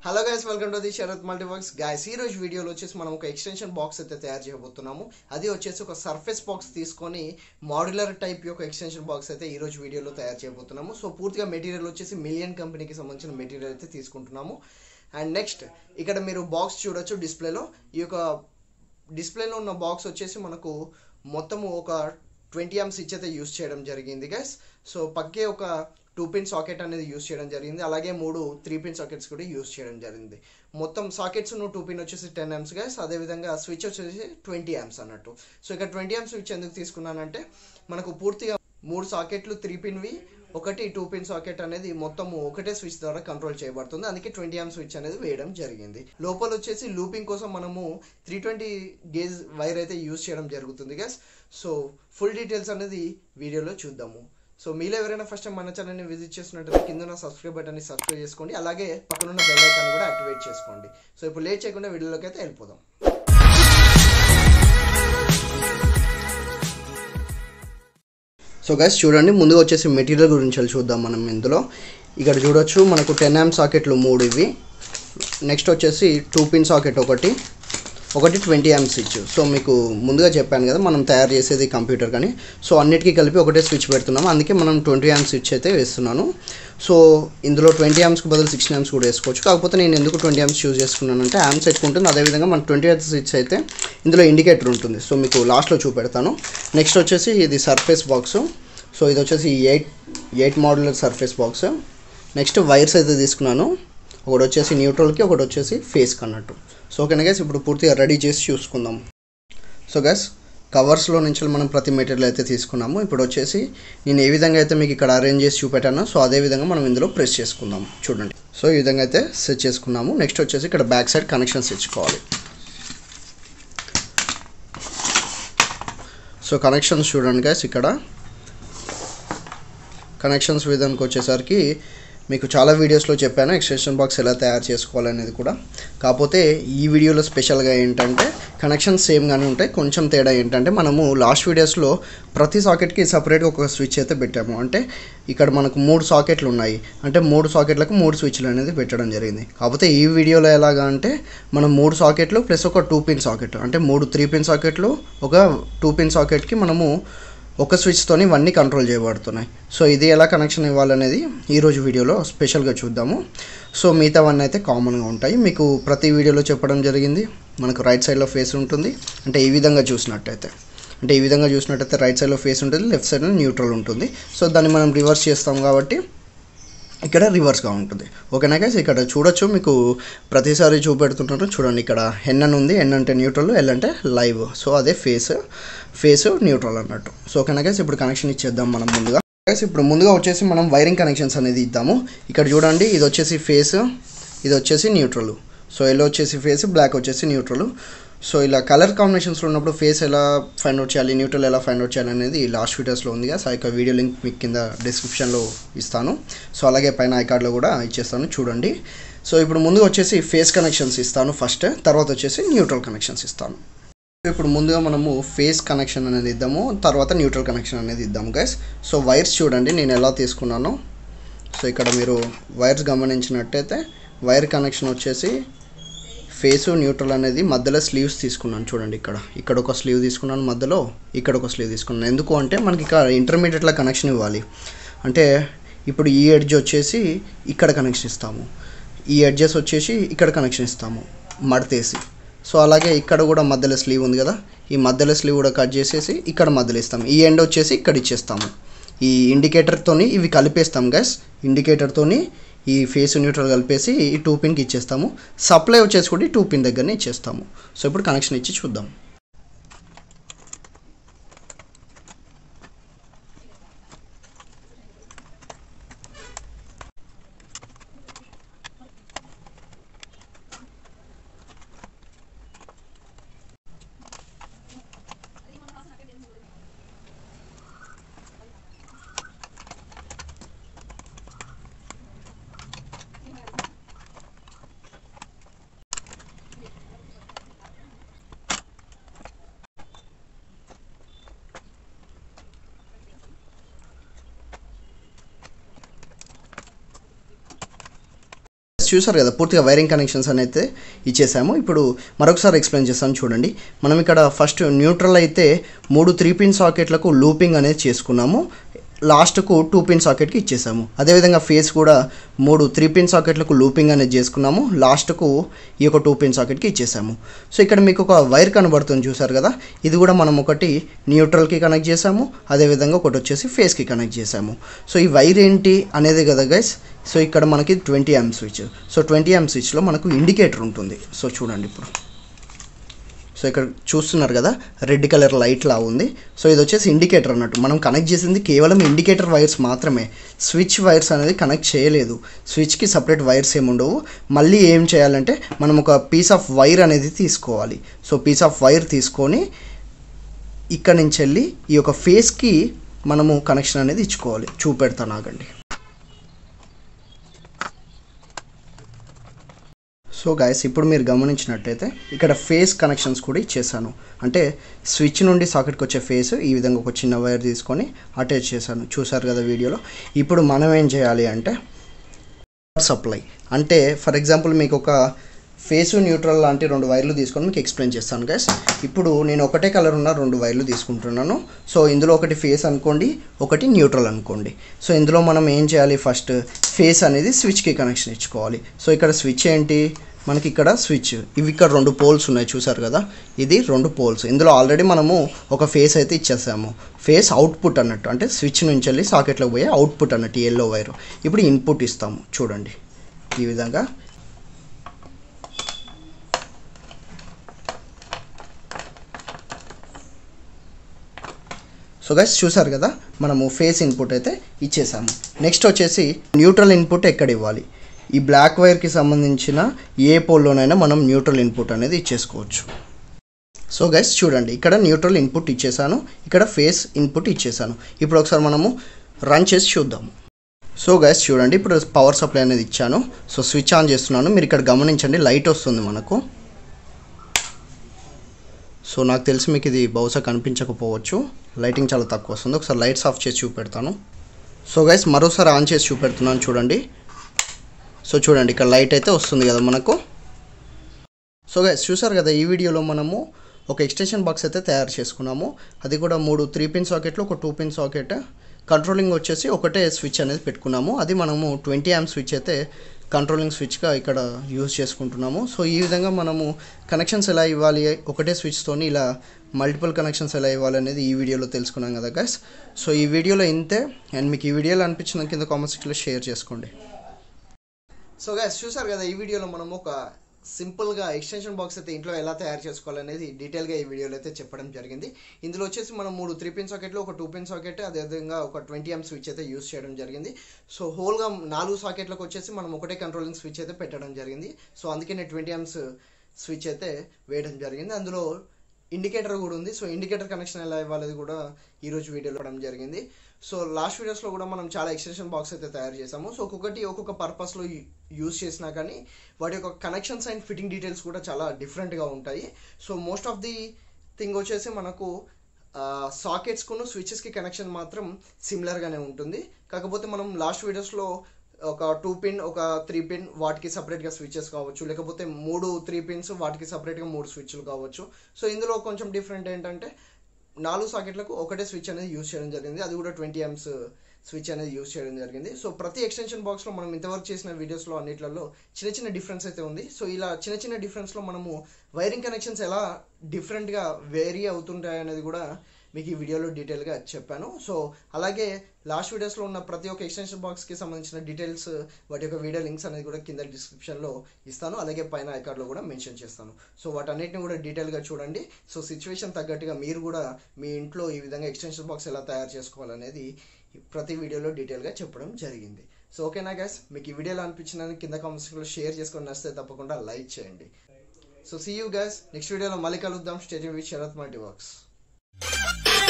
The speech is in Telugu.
hello guys welcome to the Sharath multi works guys ఈ రోజు వీడియోలో వచ్చేసి మనం ఒక ఎక్స్టెన్షన్ బాక్స్ అయితే తయారు చేయబోతున్నాము అది వచ్చేసి ఒక సర్ఫేస్ బాక్స్ తీసుకొని మాడ్యులర్ టైప్ యొక్క ఎక్స్టెన్షన్ బాక్స్ అయితే ఈ రోజు వీడియోలో తయారు చేయబోతున్నాము సో పూర్తిగా మెటీరియల్ వచ్చేసి మిలియన్ కంపెనీకి సంబంధించిన మెటీరియల్ అయితే తీసుకుంటున్నాము అండ్ నెక్స్ట్ ఇక్కడ మీరు బాక్స్ చూడొచ్చు డిస్ప్లేలో ఈ యొక్క డిస్ప్లేలో ఉన్న బాక్స్ వచ్చేసి మనకు మొత్తము ఒక ట్వంటీ ఎంస్ స్విచ్ అయితే యూస్ చేయడం జరిగింది గైస్ సో పక్కే ఒక టూ పిన్ సాకెట్ అనేది యూస్ చేయడం జరిగింది అలాగే మూడు త్రీ పిన్ సాకెట్స్ కూడా యూస్ చేయడం జరిగింది మొత్తం సాకెట్స్ టూ పిన్ వచ్చేసి టెన్ ఎంస్ గైస్ అదేవిధంగా స్విచ్ వచ్చేసి ట్వంటీ ఎంస్ అన్నట్టు సో ఇక్కడ ట్వంటీ ఎంస్ స్విచ్ ఎందుకు తీసుకున్నానంటే మనకు పూర్తిగా మూడు సాకెట్లు త్రీ పిన్వి ఒకటి టూ పిన్ సాకెట్ అనేది మొత్తము ఒకటే స్విచ్ ద్వారా కంట్రోల్ చేయబడుతుంది అందుకే ట్వంటీ ఎం స్విచ్ అనేది వేయడం జరిగింది లోపల వచ్చేసి లూపింగ్ కోసం మనము త్రీ ట్వంటీ గేజ్ వైర్ అయితే యూస్ చేయడం జరుగుతుంది గస్ సో ఫుల్ డీటెయిల్స్ అనేది వీడియోలో చూద్దాము సో మీలో ఎవరైనా ఫస్ట్ టైం మన ఛానల్ని విజిట్ చేసినట్లయితే కింద ఉన్న సబ్స్క్రైబ్ బటన్ని సబ్స్క్రైబ్ చేసుకోండి అలాగే పక్కనున్న బెల్ ఐకాన్ కూడా యాక్టివేట్ చేసుకోండి సో ఇప్పుడు లేట్ చేయకుండా వీడియోలోకి అయితే వెళ్ళిపోదాం సో గైస్ చూడండి ముందుగా వచ్చేసి మెటీరియల్ గురించి వెళ్ళి చూద్దాం మనం ఇందులో ఇక్కడ చూడొచ్చు మనకు టెన్ ఎం సాకెట్లు మూడు ఇవి నెక్స్ట్ వచ్చేసి టూ పిన్ సాకెట్ ఒకటి ఒకటి ట్వంటీ ఎం స్విచ్ సో మీకు ముందుగా చెప్పాను కదా మనం తయారు చేసేది కంప్యూటర్ కానీ సో అన్నిటికీ కలిపి ఒకటే స్విచ్ పెడుతున్నాము అందుకే మనం ట్వంటీ ఎం స్విచ్ అయితే వేస్తున్నాను సో ఇందులో ట్వంటీ యామ్స్కి బదులు సిక్స్టీన్ యామ్స్ కూడా వేసుకోవచ్చు కాకపోతే నేను ఎందుకు ట్వంటీ యామ్స్ చూస్ చేసుకున్నానంటే యామ్స్ ఎక్కువ ఉంటుంది అదేవిధంగా మన ట్వంటీ ఎయిత్ స్విచ్ అయితే ఇందులో ఇండికేటర్ ఉంటుంది సో మీకు లాస్ట్లో చూపెడతాను నెక్స్ట్ వచ్చేసి ఇది సర్ఫేస్ బాక్స్ సో ఇది వచ్చేసి eight eight model surface box next wires అయితే తీసుకున్నాను ఒకటి వచ్చేసి న్యూట్రల్కి ఒకటి వచ్చేసి ఫేస్కి అన్నట్టు సో ఓకేనా గైస్ ఇప్పుడు పూర్తిగా రెడీ చేసి చూసుకుందాం సో గైస్ కవర్స్లో నుంచి మనం ప్రతి మెటీరియల్ అయితే తీసుకున్నాము ఇప్పుడు వచ్చేసి నేను ఏ విధంగా అయితే మీకు ఇక్కడ అరేంజ్ చేసి చూపెట్టానో సో అదే విధంగా మనం ఇందులో ప్రెస్ చేసుకుందాం చూడండి సో ఈ విధంగా అయితే సెట్ చేసుకున్నాము నెక్స్ట్ వచ్చేసి ఇక్కడ బ్యాక్ సైడ్ కనెక్షన్స్ ఇచ్చుకోవాలి సో కనెక్షన్స్ చూడండి గైస్ ఇక్కడ కనెక్షన్స్ విధానికి వచ్చేసరికి మీకు చాలా వీడియోస్లో చెప్పాను ఎక్స్టెన్షన్ బాక్స్ ఎలా తయారు చేసుకోవాలనేది కూడా కాకపోతే ఈ వీడియోలో స్పెషల్గా ఏంటంటే కనెక్షన్స్ సేమ్గానే ఉంటాయి కొంచెం తేడా ఏంటంటే మనము లాస్ట్ వీడియోస్లో ప్రతి సాకెట్కి సపరేట్గా ఒక స్విచ్ అయితే పెట్టాము అంటే ఇక్కడ మనకు మూడు సాకెట్లు ఉన్నాయి అంటే మూడు సాకెట్లకు మూడు స్విచ్లు అనేది పెట్టడం జరిగింది కాకపోతే ఈ వీడియోలో ఎలాగా అంటే మనం మూడు సాకెట్లు ప్లస్ ఒక టూ పిన్ సాకెట్ అంటే మూడు త్రీ పిన్ సాకెట్లు ఒక టూ పిన్ సాకెట్కి మనము ఒక స్విచ్తోని ఇవన్నీ కంట్రోల్ చేయబడుతున్నాయి సో ఇది ఎలా కనెక్షన్ ఇవ్వాలనేది ఈరోజు వీడియోలో స్పెషల్గా చూద్దాము సో మిగతావన్నీ అయితే కామన్గా ఉంటాయి మీకు ప్రతి వీడియోలో చెప్పడం జరిగింది మనకు రైట్ సైడ్లో ఫేస్ ఉంటుంది అంటే ఈ విధంగా చూసినట్టయితే అంటే ఈ విధంగా చూసినట్టయితే రైట్ సైడ్లో ఫేస్ ఉంటుంది లెఫ్ట్ సైడ్లో న్యూట్రల్ ఉంటుంది సో దాన్ని మనం రివర్స్ చేస్తాం కాబట్టి ఇక్కడ రివర్స్గా ఉంటుంది ఓకేనా గైస్ ఇక్కడ చూడొచ్చు మీకు ప్రతిసారి చూపెడుతుంటారు చూడండి ఇక్కడ ఎన్ అని ఉంది ఎన్ అంటే న్యూట్రల్ ఎల్ అంటే లైవ్ సో అదే ఫేస్ ఫేస్ న్యూట్రల్ అన్నట్టు సో ఓకేనా గైస్ ఇప్పుడు కనెక్షన్ ఇచ్చేద్దాం మనం ముందుగా గైస్ ఇప్పుడు ముందుగా వచ్చేసి మనం వైరింగ్ కనెక్షన్స్ అనేది ఇద్దాము ఇక్కడ చూడండి ఇది వచ్చేసి ఫేస్ ఇది వచ్చేసి న్యూట్రల్ సో ఎల్లో వచ్చేసి ఫేస్ బ్లాక్ వచ్చేసి న్యూట్రల్ సో ఇలా కలర్ కాంబినేషన్స్లో ఉన్నప్పుడు ఫేస్ ఎలా ఫైండ్ అవుట్ చేయాలి న్యూట్రల్ ఎలా ఫైండ్ అవుట్ చేయాలి అనేది లాస్ట్ వీడియోస్లో ఉంది సో ఆ యొక్క వీడియో లింక్ మీకు కింద డిస్క్రిప్షన్లో ఇస్తాను సో అలాగే పైన ఐకార్డ్లో కూడా ఇచ్చేస్తాను చూడండి సో ఇప్పుడు ముందు వచ్చేసి ఫేస్ కనెక్షన్స్ ఇస్తాను ఫస్ట్ తర్వాత వచ్చేసి న్యూట్రల్ కనెక్షన్స్ ఇస్తాను ఇప్పుడు ముందుగా మనము ఫేస్ కనెక్షన్ అనేది ఇద్దాము తర్వాత న్యూట్రల్ కనెక్షన్ అనేది ఇద్దాము గైస్ సో వైర్స్ చూడండి నేను ఎలా తీసుకున్నానో సో ఇక్కడ మీరు వైర్స్ గమనించినట్టయితే వైర్ కనెక్షన్ వచ్చేసి ఫేస్ న్యూట్రల్ అనేది మధ్యలో స్లీవ్స్ తీసుకున్నాను చూడండి ఇక్కడ ఇక్కడ ఒక స్లీవ్ తీసుకున్నాను మధ్యలో ఇక్కడ ఒక స్లీవ్ తీసుకున్నాను ఎందుకు అంటే మనకి ఇక్కడ ఇంటర్మీడియట్లో కనెక్షన్ ఇవ్వాలి అంటే ఇప్పుడు ఈ ఎడ్జ్ వచ్చేసి ఇక్కడ కనెక్షన్ ఇస్తాము ఈ ఎడ్జెస్ వచ్చేసి ఇక్కడ కనెక్షన్ ఇస్తాము మడతేసి సో అలాగే ఇక్కడ కూడా మధ్యలో స్లీవ్ ఉంది కదా ఈ మధ్యలో స్లీవ్ కూడా కట్ చేసేసి ఇక్కడ మధ్యలో ఇస్తాము ఈ ఎండ్ వచ్చేసి ఇక్కడ ఇచ్చేస్తాము ఈ ఇండికేటర్తోని ఇవి కలిపేస్తాం గ్యాస్ ఇండికేటర్తోని ఈ ఫేస్ న్యూట్రల్ కలిపేసి ఈ టూ పిన్కి ఇచ్చేస్తాము సప్లై వచ్చేసి కూడా ఈ టూ పిన్ దగ్గరనే ఇచ్చేస్తాము సో ఇప్పుడు కనెక్షన్ ఇచ్చి చూద్దాం చూసారు కదా పూర్తిగా వైరింగ్ కనెక్షన్స్ అయితే ఇచ్చేసాము ఇప్పుడు మరొకసారి ఎక్స్ప్లెయిన్ చేస్తాను చూడండి మనం ఇక్కడ ఫస్ట్ న్యూట్రల్ అయితే మూడు త్రీ పిన్ సాకెట్లకు లూపింగ్ అనేది చేసుకున్నాము లాస్ట్కు టూ పిన్ సాకెట్కి ఇచ్చేసాము అదేవిధంగా ఫేస్ కూడా మూడు త్రీ పిన్ సాకెట్లకు లూపింగ్ అనేది చేసుకున్నాము లాస్ట్కు ఈ యొక్క టూ పిన్ సాకెట్కి ఇచ్చేసాము సో ఇక్కడ మీకు ఒక వైర్ కనబడుతుంది చూసారు కదా ఇది కూడా మనం ఒకటి న్యూట్రల్కి కనెక్ట్ చేసాము అదేవిధంగా ఒకటి వచ్చేసి ఫేస్కి కనెక్ట్ చేసాము సో ఈ వైర్ ఏంటి అనేది కదా గైస్ సో ఇక్కడ మనకి twenty amp switch so twenty amp స్విచ్లో మనకు ఇండికేటర్ ఉంటుంది సో చూడండి ఇప్పుడు సో ఇక్కడ చూస్తున్నారు కదా రెడ్ కలర్ లైట్ లా ఉంది సో ఇది వచ్చేసి ఇండికేటర్ అన్నట్టు మనం కనెక్ట్ చేసింది కేవలం ఇండికేటర్ వైర్స్ మాత్రమే స్విచ్ వైర్స్ అనేది కనెక్ట్ చేయలేదు స్విచ్కి సపరేట్ వైర్స్ ఏమి ఉండవు మళ్ళీ ఏం చేయాలంటే మనం ఒక పీస్ ఆఫ్ వైర్ అనేది తీసుకోవాలి సో పీస్ ఆఫ్ వైర్ తీసుకొని ఇక్కడ నుంచి వెళ్ళి ఈ యొక్క ఫేస్కి మనము కనెక్షన్ అనేది ఇచ్చుకోవాలి చూపెడతాను ఆగండి సో గాయస్ ఇప్పుడు మీరు గమనించినట్టయితే ఇక్కడ ఫేస్ కనెక్షన్స్ కూడా ఇచ్చేసాను అంటే స్విచ్ నుండి సాకెట్కి వచ్చే ఫేస్ ఈ విధంగా ఒక చిన్న వైర్ తీసుకొని అటాచ్ చేశాను చూసారు కదా వీడియోలో ఇప్పుడు మనం ఏం చేయాలి అంటే సప్లై అంటే ఫర్ ఎగ్జాంపుల్ మీకు ఒక ఫేస్ న్యూట్రల్ లాంటి రెండు వైర్లు తీసుకొని మీకు ఎక్స్ప్లెయిన్ చేస్తాను గైస్ ఇప్పుడు నేను ఒకటే కలర్ ఉన్న రెండు వైర్లు తీసుకుంటున్నాను సో ఇందులో ఒకటి ఫేస్ అనుకోండి ఒకటి న్యూట్రల్ అనుకోండి సో ఇందులో మనం ఏం చేయాలి ఫస్ట్ ఫేస్ అనేది స్విచ్కి కనెక్షన్ ఇచ్చుకోవాలి సో ఇక్కడ స్విచ్ ఏంటి మనకి ఇక్కడ స్విచ్ ఇవి ఇక్కడ రెండు పోల్స్ ఉన్నాయి చూసారు కదా ఇది రెండు పోల్స్ ఇందులో ఆల్రెడీ మనము ఒక ఫేస్ అయితే ఇచ్చేసాము ఫేస్ అవుట్పుట్ అన్నట్టు అంటే స్విచ్ నుంచి వెళ్ళి సాకెట్లోకి పోయే అవుట్పుట్ అన్నట్టు ఎల్లో వైర్ ఇప్పుడు ఇన్పుట్ ఇస్తాము చూడండి ఈ విధంగా సో గైస్ చూసారు కదా మనము ఫేస్ ఇన్పుట్ అయితే ఇచ్చేసాము నెక్స్ట్ వచ్చేసి న్యూట్రల్ ఇన్పుట్ ఎక్కడ ఇవ్వాలి ఈ బ్లాక్ వైర్కి సంబంధించిన ఏ పోల్లోనైనా మనం న్యూట్రల్ ఇన్పుట్ అనేది ఇచ్చేసుకోవచ్చు సో గైస్ చూడండి ఇక్కడ న్యూట్రల్ ఇన్పుట్ ఇచ్చేసాను ఇక్కడ ఫేస్ ఇన్పుట్ ఇచ్చేసాను ఇప్పుడు ఒకసారి మనము రన్ చేసి చూద్దాము సో గైస్ చూడండి ఇప్పుడు పవర్ సప్లై అనేది ఇచ్చాను సో స్విచ్ ఆన్ చేస్తున్నాను మీరు ఇక్కడ గమనించండి లైట్ వస్తుంది మనకు సో నాకు తెలిసి మీకు ఇది బహుశా కనిపించకపోవచ్చు లైటింగ్ చాలా తక్కువ వస్తుంది ఒకసారి లైట్స్ ఆఫ్ చేసి చూపెడతాను సో గైస్ మరోసారి ఆన్ చేసి చూపెడుతున్నాను చూడండి సో చూడండి ఇక్కడ లైట్ అయితే వస్తుంది కదా మనకు సో గైస్ చూసారు కదా ఈ వీడియోలో మనము ఒక ఎక్స్టెన్షన్ బాక్స్ అయితే తయారు చేసుకున్నాము అది కూడా మూడు త్రీ పిన్ సాకెట్లు ఒక టూ పిన్ సాకెట్ కంట్రోలింగ్ వచ్చేసి ఒకటే స్విచ్ అనేది పెట్టుకున్నాము అది మనము ట్వంటీ యామ్ స్విచ్ అయితే కంట్రోలింగ్ స్విచ్గా ఇక్కడ యూజ్ చేసుకుంటున్నాము సో ఈ విధంగా మనము కనెక్షన్స్ ఎలా ఇవ్వాలి ఒకటే స్విచ్తోని ఇలా మల్టిపుల్ కనెక్షన్స్ ఎలా ఇవ్వాలి అనేది ఈ వీడియోలో తెలుసుకున్నాం కదా గైస్ సో ఈ వీడియోలో ఇంతే అండ్ మీకు ఈ వీడియోలో అనిపించిన కింద కామెంట్ సెక్షన్లో షేర్ చేసుకోండి సో గైస్ చూసారు కదా ఈ వీడియోలో మనం ఒక సింపుల్గా ఎక్స్టెన్షన్ బాక్స్ అయితే ఇంట్లో ఎలా తయారు చేసుకోవాలనేది డీటెయిల్గా ఈ వీడియోలో అయితే చెప్పడం జరిగింది ఇందులో వచ్చేసి మనం మూడు త్రీ పిన్ సాకెట్లు ఒక టూ పిన్ సాకెట్ అదేవిధంగా ఒక ట్వంటీ ఎం స్విచ్ అయితే యూస్ చేయడం జరిగింది సో హోల్గా నాలుగు సాకెట్లకు వచ్చేసి మనం ఒకటే కంట్రోలింగ్ స్విచ్ అయితే పెట్టడం జరిగింది సో అందుకే నేను ట్వంటీ ఎంస్ స్విచ్ అయితే వేయడం జరిగింది అందులో ఇండికేటర్ కూడా ఉంది సో ఇండికేటర్ కనెక్షన్ ఎలా ఇవ్వాలి కూడా ఈరోజు వీడియోలో ఇవ్వడం జరిగింది సో లాస్ట్ వీడియోస్లో కూడా మనం చాలా ఎక్స్టెన్షన్ బాక్స్ అయితే తయారు చేసాము సో ఒక్కొక్కటి ఒక్కొక్క పర్పస్లో యూస్ చేసినా కానీ వాటి యొక్క కనెక్షన్స్ అండ్ ఫిట్టింగ్ డీటెయిల్స్ కూడా చాలా డిఫరెంట్గా ఉంటాయి so most of the thing వచ్చేసి మనకు సాకెట్స్కును స్విచెస్కి కనెక్షన్ మాత్రం సిమిలర్గానే ఉంటుంది కాకపోతే మనం లాస్ట్ వీడియోస్లో ఒక టూ పిన్ ఒక త్రీ పిన్ వాటికి సపరేట్గా స్విచెస్ కావచ్చు లేకపోతే మూడు త్రీ పిన్స్ వాటికి సపరేట్గా మూడు స్విచ్లు కావచ్చు సో ఇందులో కొంచెం డిఫరెంట్ ఏంటంటే నాలుగు సాకెట్లకు ఒకటే స్విచ్ అనేది యూస్ చేయడం జరిగింది అది కూడా ట్వంటీ ఎంస్ స్విచ్ అనేది యూస్ చేయడం జరిగింది సో ప్రతి ఎక్స్టెన్షన్ బాక్స్లో మనం ఇంతవరకు చేసిన వీడియోస్లో అన్నిట్లలో చిన్న చిన్న డిఫరెన్స్ అయితే ఉంది సో ఇలా చిన్న చిన్న డిఫరెన్స్లో మనము వైరింగ్ కనెక్షన్స్ ఎలా డిఫరెంట్గా వేరీ అవుతుంటాయి అనేది కూడా మీకు ఈ వీడియోలో డీటెయిల్గా చెప్పాను సో అలాగే లాస్ట్ వీడియోస్లో ఉన్న ప్రతి ఒక్క ఎక్స్టెన్షన్ బాక్స్కి సంబంధించిన డీటెయిల్స్ వాటి యొక్క వీడియో లింక్స్ అనేది కూడా కింద డిస్క్రిప్షన్లో ఇస్తాను అలాగే పైన ఐకార్డ్లో కూడా మెన్షన్ చేస్తాను సో వాటన్నిటిని కూడా డీటెయిల్గా చూడండి సో సిచ్యువేషన్ తగ్గట్టుగా మీరు కూడా మీ ఇంట్లో ఈ విధంగా ఎక్స్టెన్షన్ బాక్స్ ఎలా తయారు చేసుకోవాలనేది ప్రతి వీడియోలో డీటెయిల్గా చెప్పడం జరిగింది సో ఓకేనా గైస్ మీకు ఈ వీడియోలో అనిపించిన కింద కామెంట్స్లో షేర్ చేసుకొని నచ్చితే తప్పకుండా లైక్ చేయండి so see you guys next వీడియోలో మళ్ళీ కలుద్దాం stay tuned with Sharath multi works